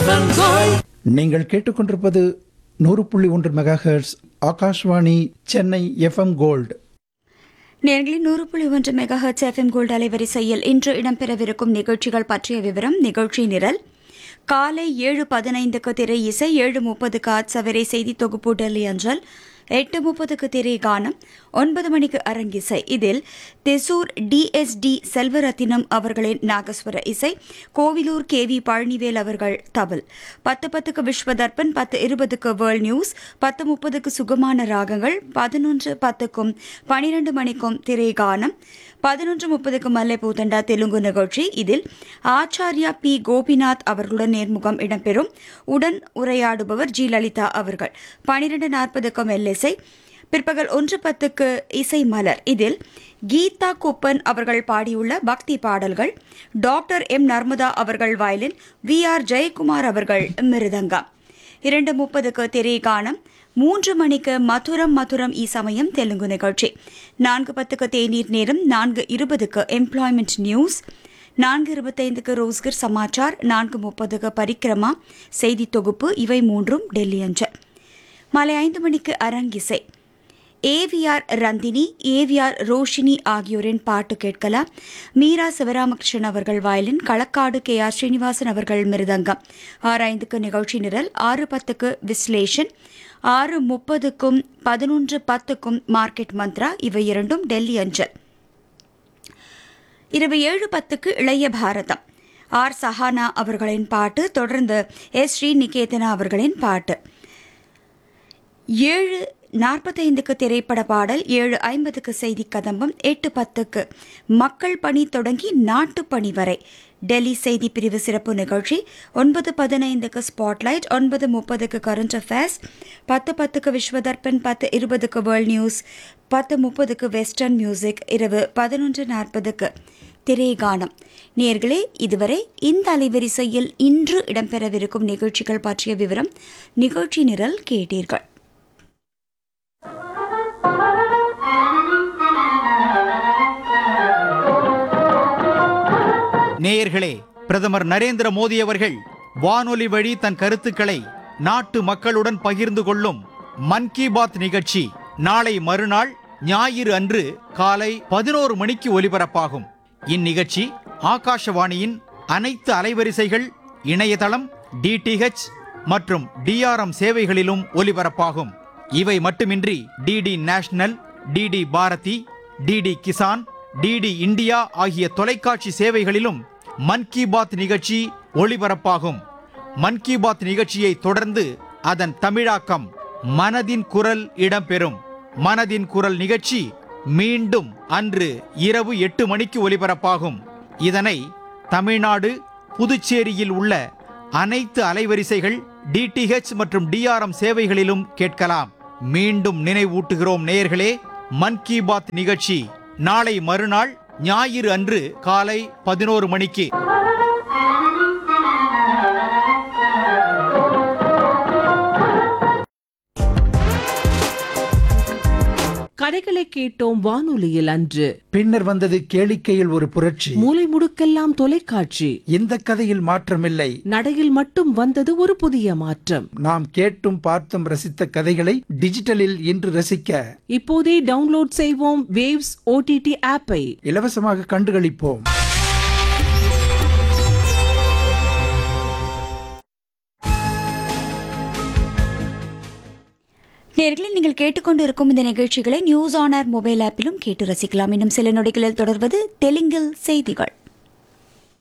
FM gold நீங்கள் கேட்டுக்கொண்டிருப்பது நூறு புள்ளி ஒன்று megahertz Akashvani Chennai FM gold நேர்களின் நூறு புள்ளி ஒன்று மெகா ஹெர்ட்ஸ் எஃப்எம் கோல்டு அலைவரிசையில் இன்று இடம்பெறவிருக்கும் நிகழ்ச்சிகள் பற்றிய விவரம் நிகழ்ச்சி நிரல் காலை ஏழு பதினைந்துக்கு திரை இசை ஏழு முப்பதுக்கு ஆட்சவரை செய்தி தொகுப்பு டெல்லி அஞ்சல் எட்டு முப்பதுக்கு திரை கானம் ஒன்பது மணிக்கு அரங்கிசை இதில் தெசூர் டிஎஸ்டி செல்வரத்தினம் அவர்களின் நாகஸ்வர இசை கோவிலூர் கே வி பழனிவேல் அவர்கள் தபில் பத்து பத்துக்கு விஸ்வதர்பன் பத்து இருபதுக்கு வேர்ல்ட் நியூஸ் பத்து முப்பதுக்கு சுகமான ராகங்கள் பதினொன்று பத்துக்கும் பனிரெண்டு மணிக்கும் திரை கானம் பதினொன்று முப்பதுக்கு மல்லைப்பூதண்டா தெலுங்கு நிகழ்ச்சி இதில் ஆச்சாரியா பி கோபிநாத் அவர்களுடன் நேர்முகம் இடம்பெறும் உடன் உரையாடுபவர் ஜி லலிதா அவர்கள் பனிரெண்டு நாற்பதுக்கும் எல்எஸ்ஐ பிற்பகல் ஒன்று பத்துக்கு இசை மலர் இதில் கீதா குப்பன் அவர்கள் பாடியுள்ள பக்தி பாடல்கள் டாக்டர் எம் நர்மதா அவர்கள் வயலின் வி ஆர் ஜெயக்குமார் அவர்கள் மிருதங்கம் இரண்டு முப்பதுக்கு திரை கானம் மூன்று மணிக்கு மதுரம் மதுரம் இ சமயம் தெலுங்கு நிகழ்ச்சி நான்கு பத்துக்கு தேநீர் நேரம் நான்கு இருபதுக்கு எம்ப்ளாய்மெண்ட் நியூஸ் நான்கு இருபத்தைந்துக்கு ரோஸ்கர் சமாச்சார் நான்கு முப்பதுக்கு பரிக்கிரமா செய்தி தொகுப்பு இவை மூன்றும் டெல்லி அஞ்சல் மாலை ஐந்து மணிக்கு அரங்கிசை ஏவிஆர் ரந்தினி ஏவிஆர் ரோஷினி ஆகியோரின் பாட்டு கேட்கலாம் மீரா சிவராமகிருஷ்ணன் அவர்கள் violin Kalakkad K R Srinivasan அவர்கள் மிருதங்கம் ஆறு ஐந்துக்கு நிகழ்ச்சி நிரல் ஆறு பத்துக்கு விஸ்லேஷன் ஆறு முப்பதுக்கும் பதினொன்று பத்துக்கும் மார்க்கெட் மந்த்ரா இவை இரண்டும் டெல்லி அஞ்சல் இரவு ஏழு பத்துக்கு இளைய பாரதம் ஆர் சஹானா அவர்களின் பாட்டு தொடர்ந்து எஸ் ஸ்ரீ நிகேதனா அவர்களின் பாட்டு ஏழு நாற்பத்தைந்துக்கு திரைப்பட பாடல் ஏழு ஐம்பதுக்கு செய்தி கதம்பம் எட்டு பத்துக்கு மக்கள் பணி தொடங்கி நாட்டுப் பணி வரை டெல்லி செய்தி பிரிவு சிறப்பு நிகழ்ச்சி ஒன்பது பதினைந்துக்கு ஸ்பாட்லைட் ஒன்பது முப்பதுக்கு கரண்ட் அஃபேர்ஸ் பத்து பத்துக்கு விஸ்வதர்பன் பத்து இருபதுக்கு வேர்ல்ட் நியூஸ் பத்து முப்பதுக்கு வெஸ்டர்ன் மியூசிக் இரவு பதினொன்று நாற்பதுக்கு திரைகானம் நேர்களே இதுவரை இந்த அலைவரிசையில் இன்று இடம்பெறவிருக்கும் நிகழ்ச்சிகள் பற்றிய விவரம் நிகழ்ச்சி நிரல் கேட்டீர்கள் நேயர்களே பிரதமர் நரேந்திர மோடி அவர்கள் வானொலி வழி தன் கருத்துக்களை நாட்டு மக்களுடன் பகிர்ந்து கொள்ளும் மன் கி பாத் நிகழ்ச்சி நாளை மறுநாள் ஞாயிறு அன்று காலை பதினோரு மணிக்கு ஒலிபரப்பாகும் இந்நிகழ்ச்சி ஆகாஷவாணியின் அனைத்து அலைவரிசைகள் இணையதளம் டிடிஹெச் மற்றும் டிஆர்எம் சேவைகளிலும் ஒலிபரப்பாகும் இவை மட்டுமின்றி DD National DD Bharati DD Kisan DD India ஆகிய தொலைக்காட்சி சேவைகளிலும் மன் கி பாத் நிகழ்ச்சி ஒளிபரப்பாகும் மன் கி பாத் நிகழ்ச்சியை தொடர்ந்து அதன் தமிழாக்கம் மனதின் குரல் இடம்பெறும் மனதின் குரல் நிகழ்ச்சி மீண்டும் அன்று இரவு எட்டு மணிக்கு ஒலிபரப்பாகும் இதனை தமிழ்நாடு புதுச்சேரியில் உள்ள அனைத்து அலைவரிசைகள் டிடிஹெச் மற்றும் டிஆர்எம் சேவைகளிலும் கேட்கலாம் மீண்டும் நினைவூட்டுகிறோம் நேயர்களே மன் கி பாத் நிகழ்ச்சி நாளை மறுநாள் ஞாயிறு அன்று காலை பதினோரு மணிக்கு கதைகளை கேட்டோம் வானொலியில் அன்று பின்னர் வந்தது கேளிக்கையில் ஒரு புரட்சி மூலை முடுக்கெல்லாம் தொலைக்காட்சி இந்த கதையில் மாற்றமில்லை நடையில் மட்டும் வந்தது ஒரு புதிய மாற்றம் நாம் கேட்டும் பார்த்தும் ரசித்த கதைகளை டிஜிட்டலில் இன்று ரசிக்க இப்போதே டவுன்லோட் செய்வோம் வேவ்ஸ் ஓடிடி ஆப்பை இலவசமாக கண்டுகளிப்போம் நேர்களில் நீங்கள் கேட்டுக்கொண்டு இருக்கும் இந்த நிகழ்ச்சிகளை நியூஸ் ஆன் ஏர் மொபைல் ஆப்பிலும் கேட்டு ரசிக்கலாம் இன்னும் சில நொடிகளில் தொடர்வது தெலுங்கில் செய்திகள்